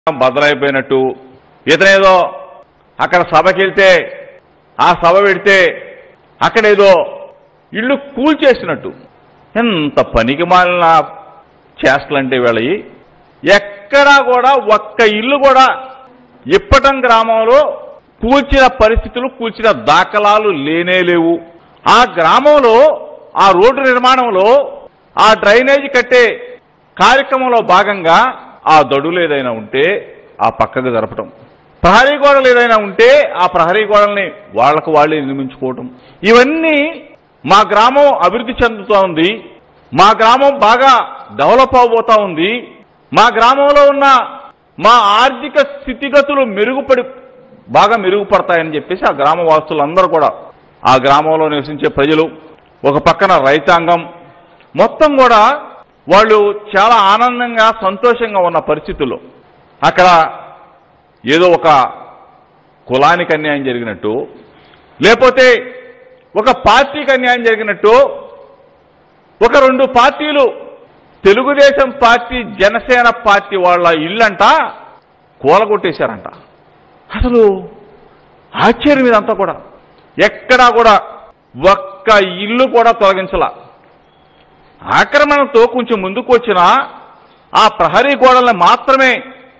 బద్దలైపోయినట్టు ఇతనేదో అక్కడ సభకి వెళ్తే ఆ సభ పెడితే అక్కడేదో ఇల్లు కూల్చేసినట్టు ఎంత పనికి మాలిన చేష్టలంటే వీళ్ళయి ఎక్కడా కూడా ఒక్క ఇల్లు కూడా ఇప్పటం గ్రామంలో కూల్చిన పరిస్థితులు కూల్చిన దాఖలాలు లేనే లేవు ఆ గ్రామంలో ఆ రోడ్డు నిర్మాణంలో ఆ డ్రైనేజీ కట్టే కార్యక్రమంలో భాగంగా ఆ దడులు ఏదైనా ఉంటే ఆ పక్కకు జరపటం ప్రహరీ గోడలు ఏదైనా ఉంటే ఆ ప్రహరీ గోడల్ని వాళ్లకు వాళ్ళే నిర్మించుకోవటం ఇవన్నీ మా గ్రామం అభివృద్ధి చెందుతూ ఉంది మా గ్రామం బాగా డెవలప్ అవబోతా ఉంది మా గ్రామంలో ఉన్న మా ఆర్థిక స్థితిగతులు మెరుగుపడి బాగా మెరుగుపడతాయని చెప్పేసి ఆ గ్రామ వాసులందరూ కూడా ఆ గ్రామంలో నివసించే ప్రజలు ఒక పక్కన రైతాంగం మొత్తం కూడా వాళ్ళు చాలా ఆనందంగా సంతోషంగా ఉన్న పరిస్థితుల్లో అక్కడ ఏదో ఒక కులానికి అన్యాయం జరిగినట్టు లేకపోతే ఒక పార్టీకి అన్యాయం జరిగినట్టు ఒక రెండు పార్టీలు తెలుగుదేశం పార్టీ జనసేన పార్టీ వాళ్ళ ఇల్లంట కూలగొట్టేశారంట అసలు ఆశ్చర్యం ఇదంతా కూడా ఎక్కడా కూడా ఒక్క ఇల్లు కూడా తొలగించలా ఆక్రమణతో కొంచెం ముందుకు వచ్చిన ఆ ప్రహరీ గోడల్ని మాత్రమే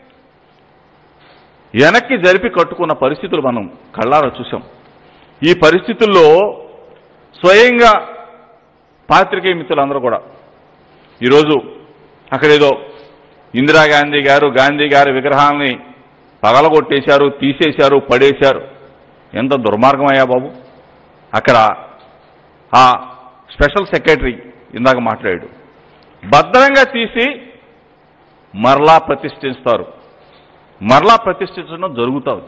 వెనక్కి జరిపి కట్టుకున్న పరిస్థితులు మనం కళ్ళారా చూసాం ఈ పరిస్థితుల్లో స్వయంగా పాత్రికేయ మిత్రులందరూ కూడా ఈరోజు అక్కడేదో ఇందిరాగాంధీ గారు గాంధీ గారి విగ్రహాలని పగలగొట్టేశారు తీసేశారు పడేశారు ఎంత దుర్మార్గం అయ్యా బాబు అక్కడ ఆ స్పెషల్ సెక్రటరీ ఇందాక మాట్లాడాడు భద్రంగా తీసి మరలా ప్రతిష్ఠిస్తారు మరలా ప్రతిష్ఠించడం జరుగుతుంది